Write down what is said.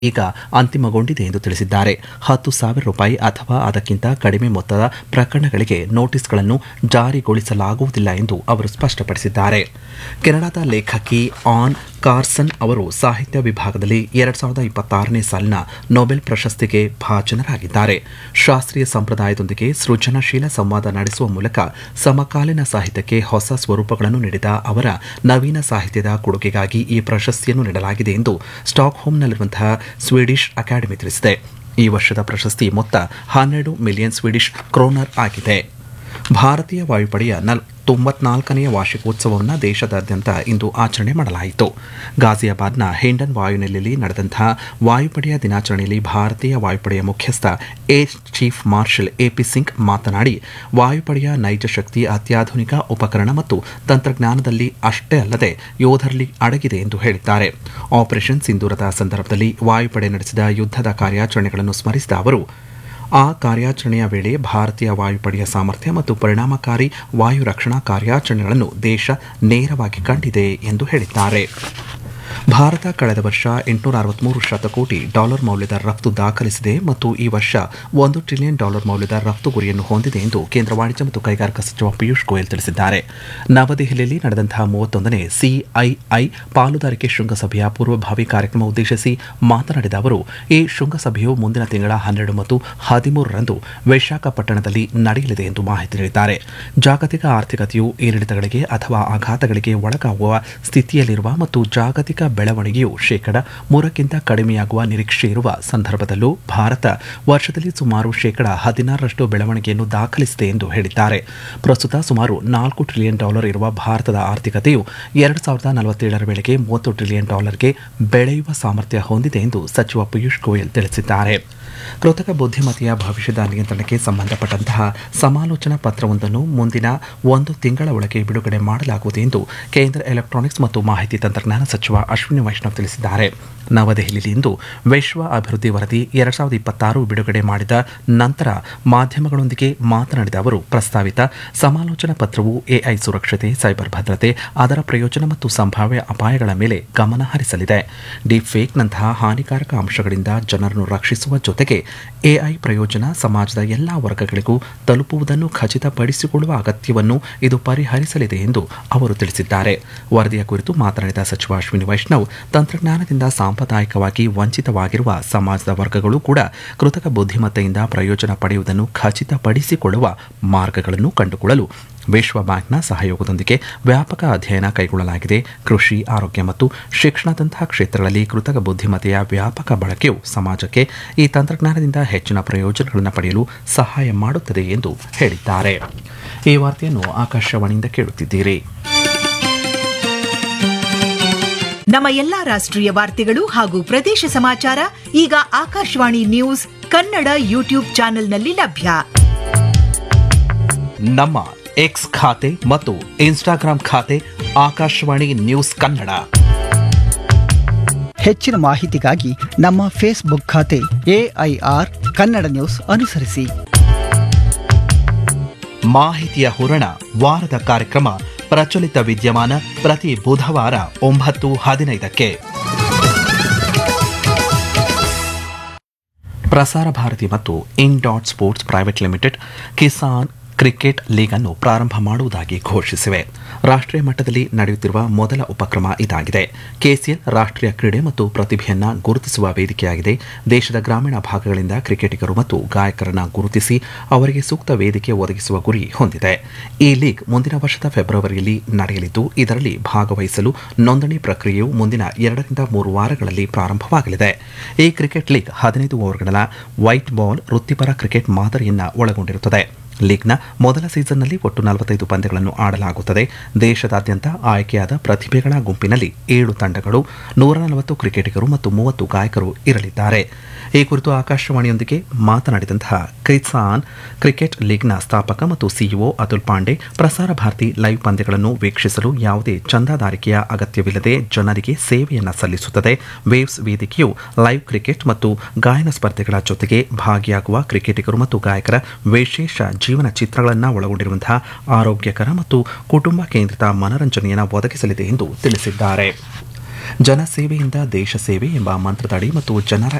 ಈಗ ಅಂತಿಮಗೊಂಡಿದೆ ಎಂದು ತಿಳಿಸಿದ್ದಾರೆ ಹತ್ತು ಸಾವಿರ ರೂಪಾಯಿ ಅಥವಾ ಅದಕ್ಕಿಂತ ಕಡಿಮೆ ಮೊತ್ತದ ಪ್ರಕರಣಗಳಿಗೆ ನೋಟಿಸ್ಗಳನ್ನು ಜಾರಿಗೊಳಿಸಲಾಗುವುದಿಲ್ಲ ಎಂದು ಅವರು ಸ್ಪಷ್ಟಪಡಿಸಿದ್ದಾರೆ ಕೆನಡಾದ ಲೇಖಕಿ ಆನ್ ಕಾರ್ಸನ್ ಅವರು ಸಾಹಿತ್ಯ ವಿಭಾಗದಲ್ಲಿ ಎರಡ್ ಸಾವಿರದ ಇಪ್ಪತ್ತಾರನೇ ಸಾಲಿನ ನೊಬೆಲ್ ಪ್ರಶಸ್ತಿಗೆ ಭಾಜನರಾಗಿದ್ದಾರೆ ಶಾಸ್ತ್ರೀಯ ಸಂಪ್ರದಾಯದೊಂದಿಗೆ ಸೃಜನಶೀಲ ಸಂವಾದ ನಡೆಸುವ ಮೂಲಕ ಸಮಕಾಲೀನ ಸಾಹಿತ್ಯಕ್ಕೆ ಹೊಸ ಸ್ವರೂಪಗಳನ್ನು ನೀಡಿದ ಅವರ ನವೀನ ಸಾಹಿತ್ಯದ ಕೊಡುಗೆಗಾಗಿ ಈ ಪ್ರಶಸ್ತಿಯನ್ನು ನೀಡಲಾಗಿದೆ ಎಂದು ಸ್ಟಾಕ್ಹೋಮ್ನಲ್ಲಿರುವಂತಹ ಸ್ವೀಡಿಷ್ ಅಕಾಡೆಮಿ ತಿಳಿಸಿದೆ ಈ ವರ್ಷದ ಪ್ರಶಸ್ತಿ ಮೊತ್ತ ಹನ್ನೆರಡು ಮಿಲಿಯನ್ ಸ್ವೀಡಿಷ್ ಕ್ರೋನರ್ ಆಗಿದೆ ಭಾರತೀಯ ವಾಯುಪಡೆಯ ನಲ್ ತೊಂಬತ್ನಾಲ್ಕನೆಯ ವಾರ್ಷಿಕೋತ್ಸವವನ್ನು ದೇಶದಾದ್ಯಂತ ಇಂದು ಆಚರಣೆ ಮಾಡಲಾಯಿತು ಗಾಜಿಯಾಬಾದ್ನ ಹೇಂಡನ್ ವಾಯುನೆಲೆಯಲ್ಲಿ ನಡೆದಂತಹ ವಾಯುಪಡೆಯ ದಿನಾಚರಣೆಯಲ್ಲಿ ಭಾರತೀಯ ವಾಯುಪಡೆಯ ಮುಖ್ಯಸ್ಥ air chief marshal AP Singh ಮಾತನಾಡಿ ವಾಯುಪಡೆಯ ನೈಜ ಶಕ್ತಿ ಅತ್ಯಾಧುನಿಕ ಉಪಕರಣ ಮತ್ತು ತಂತ್ರಜ್ಞಾನದಲ್ಲಿ ಅಷ್ಟೇ ಅಲ್ಲದೆ ಯೋಧರಲ್ಲಿ ಅಡಗಿದೆ ಎಂದು ಹೇಳಿದ್ದಾರೆ ಆಪರೇಷನ್ ಸಿಂಧೂರದ ಸಂದರ್ಭದಲ್ಲಿ ವಾಯುಪಡೆ ನಡೆಸಿದ ಯುದ್ಧದ ಕಾರ್ಯಾಚರಣೆಗಳನ್ನು ಸ್ಮರಿಸಿದ ಅವರು ಆ ಕಾರ್ಯಾಚರಣೆಯ ವೇಳೆ ಭಾರತೀಯ ವಾಯುಪಡೆಯ ಸಾಮರ್ಥ್ಯ ಮತ್ತು ಪರಿಣಾಮಕಾರಿ ವಾಯು ರಕ್ಷಣಾ ಕಾರ್ಯಾಚರಣೆಗಳನ್ನು ದೇಶ ನೇರವಾಗಿ ಕಂಡಿದೆ ಎಂದು ಹೇಳಿದ್ದಾರೆ ಭಾರತ ಕಳೆದ ವರ್ಷ ಎಂಟುನೂರ ಅರವತ್ಮೂರು ಶತಕೋಟಿ ಡಾಲರ್ ಮೌಲ್ಯದ ರಫ್ತು ದಾಖಲಿಸಿದೆ ಮತ್ತು ಈ ವರ್ಷ ಒಂದು ಟ್ರಿಲಿಯನ್ ಡಾಲರ್ ಮೌಲ್ಯದ ರಫ್ತು ಗುರಿಯನ್ನು ಹೊಂದಿದೆ ಎಂದು ಕೇಂದ್ರ ವಾಣಿಜ್ಯ ಮತ್ತು ಕೈಗಾರಿಕಾ ಸಚಿವ ಪಿಯೂಷ್ ಗೋಯಲ್ ತಿಳಿಸಿದ್ದಾರೆ ನವದೆಹಲಿಯಲ್ಲಿ ನಡೆದಂತಹ ಮೂವತ್ತೊಂದನೇ ಸಿಐಐ ಪಾಲುದಾರಿಕೆ ಶೃಂಗಸಭೆಯ ಪೂರ್ವಭಾವಿ ಕಾರ್ಯಕ್ರಮ ಉದ್ದೇಶಿಸಿ ಮಾತನಾಡಿದ ಅವರು ಈ ಶೃಂಗಸಭೆಯು ಮುಂದಿನ ತಿಂಗಳ ಹನ್ನೆರಡು ಮತ್ತು ಹದಿಮೂರರಂದು ವಿಶಾಖಪಟ್ಟಣದಲ್ಲಿ ನಡೆಯಲಿದೆ ಎಂದು ಮಾಹಿತಿ ನೀಡಿದ್ದಾರೆ ಜಾಗತಿಕ ಆರ್ಥಿಕತೆಯು ಏರಿಳಿತಗಳಿಗೆ ಅಥವಾ ಆಘಾತಗಳಿಗೆ ಒಳಗಾಗುವ ಸ್ಥಿತಿಯಲ್ಲಿರುವ ಮತ್ತು ಜಾಗತಿಕ ಬೆಳವಣಿಗೆಯು ಶೇಕಡ ಮೂರಕ್ಕಿಂತ ಕಡಿಮೆಯಾಗುವ ನಿರೀಕ್ಷೆ ಇರುವ ಸಂದರ್ಭದಲ್ಲೂ ಭಾರತ ವರ್ಷದಲ್ಲಿ ಸುಮಾರು ಶೇಕಡ ಹದಿನಾರರಷ್ಟು ಬೆಳವಣಿಗೆಯನ್ನು ದಾಖಲಿಸಿದೆ ಎಂದು ಹೇಳಿದ್ದಾರೆ ಪ್ರಸ್ತುತ ಸುಮಾರು ನಾಲ್ಕು ಟ್ರಿಲಿಯನ್ ಡಾಲರ್ ಇರುವ ಭಾರತದ ಆರ್ಥಿಕತೆಯು ಎರಡು ಸಾವಿರದ ನಲವತ್ತೇಳರ ವೇಳೆಗೆ ಮೂವತ್ತು ಟ್ರಿಲಿಯನ್ ಡಾಲರ್ಗೆ ಬೆಳೆಯುವ ಸಾಮರ್ಥ್ಯ ಹೊಂದಿದೆ ಎಂದು ಸಚಿವ ಪಿಯೂಷ್ ಗೋಯಲ್ ತಿಳಿಸಿದ್ದಾರೆ ಕೃತಕ ಬುದ್ಧಿಮತ್ತೆಯ ಭವಿಷ್ಯದ ನಿಯಂತ್ರಣಕ್ಕೆ ಸಂಬಂಧಪಟ್ಟಂತಹ ಸಮಾಲೋಚನಾ ಪತ್ರವೊಂದನ್ನು ಮುಂದಿನ ಒಂದು ತಿಂಗಳ ಒಳಗೆ ಬಿಡುಗಡೆ ಮಾಡಲಾಗುವುದು ಎಂದು ಕೇಂದ್ರ ಎಲೆಕ್ಟ್ರಾನಿಕ್ಸ್ ಮತ್ತು ಮಾಹಿತಿ ತಂತ್ರಜ್ಞಾನ ಸಚಿವ ಅಶ್ವಿನಿ ವೈಷ್ಣವ್ ತಿಳಿಸಿದ್ದಾರೆ ನವದೆಹಲಿಯಲ್ಲಿಂದು ವಿಶ್ವ ಅಭಿವೃದ್ಧಿ ವರದಿ ಎರಡ್ ಸಾವಿರದ ಇಪ್ಪತ್ತಾರು ಬಿಡುಗಡೆ ಮಾಡಿದ ನಂತರ ಮಾಧ್ಯಮಗಳೊಂದಿಗೆ ಮಾತನಾಡಿದ ಅವರು ಪ್ರಸ್ತಾವಿತ ಸಮಾಲೋಚನಾ ಪತ್ರವು ಎಐ ಸುರಕ್ಷತೆ ಸೈಬರ್ ಭದ್ರತೆ ಅದರ ಪ್ರಯೋಜನ ಮತ್ತು ಸಂಭಾವ್ಯ ಅಪಾಯಗಳ ಮೇಲೆ ಗಮನ ಹರಿಸಲಿದೆ ಡೀಪ್ ಫೇಕ್ನಂತಹ ಹಾನಿಕಾರಕ ಅಂಶಗಳಿಂದ ಜನರನ್ನು ರಕ್ಷಿಸುವ ಜೊತೆಗೆ ಎಐ ಪ್ರಯೋಜನ ಸಮಾಜದ ಎಲ್ಲಾ ವರ್ಗಗಳಿಗೂ ತಲುಪುವುದನ್ನು ಖಚಿತಪಡಿಸಿಕೊಳ್ಳುವ ಅಗತ್ಯವನ್ನು ಇದು ಪರಿಹರಿಸಲಿದೆ ಎಂದು ಅವರು ತಿಳಿಸಿದ್ದಾರೆ ವರದಿಯ ಕುರಿತು ಮಾತನಾಡಿದ ಸಚಿವ ಅಶ್ವಿನಿ ವೈಷ್ಣವ್ ತಂತ್ರಜ್ಞಾನದಿಂದ ಸಾಂಪ್ರದಾಯಿಕವಾಗಿ ವಂಚಿತವಾಗಿರುವ ಸಮಾಜದ ವರ್ಗಗಳು ಕೂಡ ಕೃತಕ ಬುದ್ಧಿಮತ್ತೆಯಿಂದ ಪ್ರಯೋಜನ ಪಡೆಯುವುದನ್ನು ಖಚಿತಪಡಿಸಿಕೊಳ್ಳುವ ಮಾರ್ಗಗಳನ್ನು ಕಂಡುಕೊಳ್ಳಲು ವಿಶ್ವ ಬ್ಯಾಂಕ್ನ ಸಹಯೋಗದೊಂದಿಗೆ ವ್ಯಾಪಕ ಅಧ್ಯಯನ ಕೈಗೊಳ್ಳಲಾಗಿದೆ ಕೃಷಿ ಆರೋಗ್ಯ ಮತ್ತು ಶಿಕ್ಷಣದಂತಹ ಕ್ಷೇತ್ರಗಳಲ್ಲಿ ಕೃತಕ ಬುದ್ಧಿಮತ್ತೆಯ ವ್ಯಾಪಕ ಬಳಕೆಯು ಸಮಾಜಕ್ಕೆ ಈ ತಂತ್ರಜ್ಞಾನದಿಂದ ಹೆಚ್ಚಿನ ಪ್ರಯೋಜನಗಳನ್ನು ಪಡೆಯಲು ಸಹಾಯ ಮಾಡುತ್ತದೆ ಎಂದು ಹೇಳಿದ್ದಾರೆ ಈ ವಾರ್ತೆಯನ್ನು ಆಕಾಶವಾಣಿಯಿಂದ ಕೇಳುತ್ತಿದ್ದೀರಿ ನಮ್ಮ ಎಲ್ಲಾ ರಾಷ್ಟ್ರೀಯ ವಾರ್ತೆಗಳು ಹಾಗೂ ಪ್ರದೇಶ ಸಮಾಚಾರ ಈಗ ಆಕಾಶವಾಣಿ ನ್ಯೂಸ್ ಕನ್ನಡ ಯೂಟ್ಯೂಬ್ ಚಾನೆಲ್ನಲ್ಲಿ ಲಭ್ಯ ನಮ್ಮ ಎಕ್ಸ್ ಖಾತೆ ಮತ್ತು ಇನ್ಸ್ಟಾಗ್ರಾಂ ಖಾತೆ ಆಕಾಶವಾಣಿ ನ್ಯೂಸ್ ಕನ್ನಡ ಹೆಚ್ಚಿನ ಮಾಹಿತಿಗಾಗಿ ನಮ್ಮ ಫೇಸ್ಬುಕ್ ಖಾತೆ ಎಐಆರ್ ಕನ್ನಡ ನ್ಯೂಸ್ ಅನುಸರಿಸಿ ಮಾಹಿತಿಯ ಹೂರಣ ವಾರದ ಕಾರ್ಯಕ್ರಮ ಪ್ರಚಲಿತ ವಿದ್ಯಮಾನ ಪ್ರತಿ ಬುಧವಾರ ಒಂಬತ್ತು ಹದಿನೈದಕ್ಕೆ ಪ್ರಸಾರ ಭಾರತಿ ಮತ್ತು in dot sports private limited Kisan cricket league ಅನ್ನು ಪ್ರಾರಂಭ ಮಾಡುವುದಾಗಿ ಘೋಷಿಸಿವೆ ರಾಷ್ಟ್ರೀಯ ಮಟ್ಟದಲ್ಲಿ ನಡೆಯುತ್ತಿರುವ ಮೊದಲ ಉಪಕ್ರಮ ಇದಾಗಿದೆ ಕೆಸಿಎಲ್ ರಾಷ್ಟ್ರೀಯ ಕ್ರೀಡೆ ಮತ್ತು ಪ್ರತಿಭೆಯನ್ನ ಗುರುತಿಸುವ ವೇದಿಕೆಯಾಗಿದೆ ದೇಶದ ಗ್ರಾಮೀಣ ಭಾಗಗಳಿಂದ ಕ್ರಿಕೆಟಿಗರು ಮತ್ತು ಗಾಯಕರನ್ನ ಗುರುತಿಸಿ ಅವರಿಗೆ ಸೂಕ್ತ ವೇದಿಕೆ ಒದಗಿಸುವ ಗುರಿ ಹೊಂದಿದೆ ಈ ಲೀಗ್ ಮುಂದಿನ ವರ್ಷದ ಫೆಬ್ರವರಿಯಲ್ಲಿ ನಡೆಯಲಿದ್ದು ಇದರಲ್ಲಿ ಭಾಗವಹಿಸಲು ನೋಂದಣಿ ಪ್ರಕ್ರಿಯೆಯು ಮುಂದಿನ ಎರಡರಿಂದ ಮೂರು ವಾರಗಳಲ್ಲಿ ಪ್ರಾರಂಭವಾಗಲಿದೆ ಈ ಕ್ರಿಕೆಟ್ ಲೀಗ್ ಹದಿನೈದು ಓವರ್ಗಳ ವೈಟ್ ಬಾಲ್ ವೃತ್ತಿಪರ ಕ್ರಿಕೆಟ್ ಮಾದರಿಯನ್ನ ಒಳಗೊಂಡಿರುತ್ತದೆ ಲೀಗ್ನ ಮೊದಲ ಸೀಸನ್ನಲ್ಲಿ ಒಟ್ಟು ನಲವತ್ತೈದು ಪಂದ್ಯಗಳನ್ನು ಆಡಲಾಗುತ್ತದೆ ದೇಶದಾದ್ಯಂತ ಆಯ್ಕೆಯಾದ ಪ್ರತಿಭೆಗಳ ಗುಂಪಿನಲ್ಲಿ ಏಳು ತಂಡಗಳು ನೂರ ನಲವತ್ತು ಕ್ರಿಕೆಟಿಗರು ಮತ್ತು ಮೂವತ್ತು ಗಾಯಕರು ಇರಲಿದ್ದಾರೆ ಈ ಕುರಿತು ಆಕಾಶವಾಣಿಯೊಂದಿಗೆ ಮಾತನಾಡಿದಂತಹ ಕಿಸಾನ್ ಕ್ರಿಕೆಟ್ ಲೀಗ್ನ ಸ್ಥಾಪಕ ಮತ್ತು ಸಿಇಒ ಅತುಲ್ ಪಾಂಡೆ ಪ್ರಸಾರ ಭಾರತಿ ಲೈವ್ ಪಂದ್ಯಗಳನ್ನು ವೀಕ್ಷಿಸಲು ಯಾವುದೇ ಚಂದಾದಾರಿಕೆಯ ಅಗತ್ಯವಿಲ್ಲದೆ ಜನರಿಗೆ ಸೇವೆಯನ್ನು ಸಲ್ಲಿಸುತ್ತದೆ ವೇವ್ಸ್ ವೇದಿಕೆಯು ಲೈವ್ ಕ್ರಿಕೆಟ್ ಮತ್ತು ಗಾಯನ ಸ್ಪರ್ಧೆಗಳ ಜೊತೆಗೆ ಭಾಗಿಯಾಗುವ ಕ್ರಿಕೆಟಿಗರು ಮತ್ತು ಗಾಯಕರ ವಿಶೇಷ ಜೀವನ ಚಿತ್ರಗಳನ್ನು ಒಳಗೊಂಡಿರುವಂತಹ ಆರೋಗ್ಯಕರ ಮತ್ತು ಕುಟುಂಬ ಕೇಂದ್ರಿತ ಮನರಂಜನೆಯನ್ನು ಒದಗಿಸಲಿದೆ ಎಂದು ತಿಳಿಸಿದ್ದಾರೆ ಜನಸೇವೆಯಿಂದ ದೇಶ ಸೇವೆ ಎಂಬ ಮಂತ್ರದಡಿ ಮತ್ತು ಜನರ